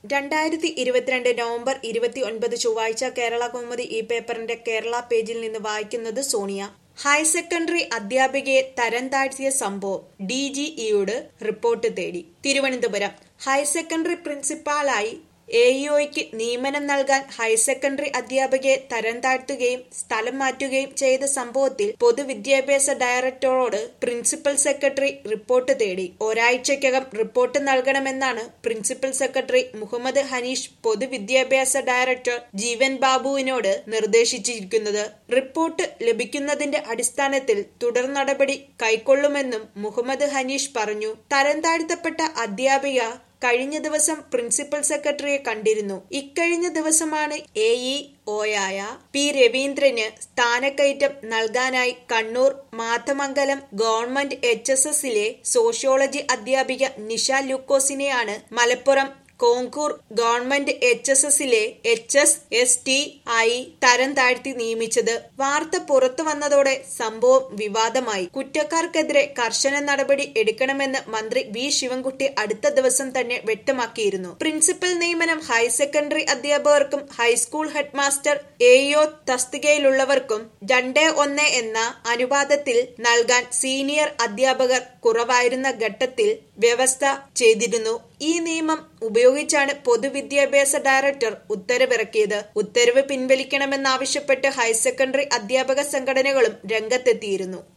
രണ്ടായിരത്തി ഇരുപത്തിരണ്ട് നവംബർ ഇരുപത്തി ഒൻപത് ചൊവ്വാഴ്ച കേരള കൗമുദി ഈ പേപ്പറിന്റെ കേരള പേജിൽ നിന്ന് വായിക്കുന്നത് സോണിയ ഹയർ സെക്കൻഡറി അധ്യാപികയെ തരം താഴ്ത്തിയ സംഭവം ഡി ജി ഇയോട് റിപ്പോർട്ട് തേടി തിരുവനന്തപുരം ഹയർ സെക്കൻഡറി പ്രിൻസിപ്പാളായി എ ഇഒയ്ക്ക് നിയമനം നൽകാൻ ഹയർ സെക്കൻഡറി അധ്യാപകയെ തരം താഴ്ത്തുകയും സ്ഥലം മാറ്റുകയും ചെയ്ത സംഭവത്തിൽ പൊതുവിദ്യാഭ്യാസ ഡയറക്ടറോട് പ്രിൻസിപ്പൽ സെക്രട്ടറി റിപ്പോർട്ട് തേടി ഒരാഴ്ചയ്ക്കകം റിപ്പോർട്ട് നൽകണമെന്നാണ് പ്രിൻസിപ്പൽ സെക്രട്ടറി മുഹമ്മദ് ഹനീഷ് പൊതുവിദ്യാഭ്യാസ ഡയറക്ടർ ജീവൻ ബാബുവിനോട് നിർദ്ദേശിച്ചിരിക്കുന്നത് റിപ്പോർട്ട് ലഭിക്കുന്നതിന്റെ അടിസ്ഥാനത്തിൽ തുടർ നടപടി കൈക്കൊള്ളുമെന്നും മുഹമ്മദ് ഹനീഷ് പറഞ്ഞു തരം താഴ്ത്തപ്പെട്ട അധ്യാപിക കഴിഞ്ഞ ദിവസം പ്രിൻസിപ്പൽ സെക്രട്ടറിയെ കണ്ടിരുന്നു ഇക്കഴിഞ്ഞ ദിവസമാണ് എ ഇ ഒയായ പി രവീന്ദ്രന് സ്ഥാനക്കയറ്റം നൽകാനായി Kannur Mathamangalam government H S എസിലെ സോഷ്യോളജി അധ്യാപിക നിഷ ലൂക്കോസിനെയാണ് Malappuram Konkur government H S എസിലെ എച്ച് എസ് എസ് ടി ആയി തരം താഴ്ത്തി നിയമിച്ചത് വാർത്ത പുറത്തു വന്നതോടെ സംഭവം വിവാദമായി കുറ്റക്കാർക്കെതിരെ കർശന നടപടി എടുക്കണമെന്ന് മന്ത്രി വി ശിവൻകുട്ടി അടുത്ത ദിവസം തന്നെ വ്യക്തമാക്കിയിരുന്നു പ്രിൻസിപ്പൽ നിയമനം ഹയർ സെക്കൻഡറി അധ്യാപകർക്കും ഹൈസ്കൂൾ ഹെഡ് മാസ്റ്റർ എഇഒ തസ്തികയിലുള്ളവർക്കും രണ്ട് ഒന്ന് എന്ന അനുപാതത്തിൽ നൽകാൻ സീനിയർ അധ്യാപകർ കുറവായിരുന്ന ഘട്ടത്തിൽ വ്യവസ്ഥ ചെയ്തിരുന്നു ഈ നിയമം ഉപയോഗിച്ചാണ് പൊതുവിദ്യാഭ്യാസ ഡയറക്ടർ ഉത്തരവിറക്കിയത് ഉത്തരവ് പിൻവലിക്കണമെന്നാവശ്യപ്പെട്ട് ഹയർ സെക്കൻഡറി അധ്യാപക സംഘടനകളും രംഗത്തെത്തിയിരുന്നു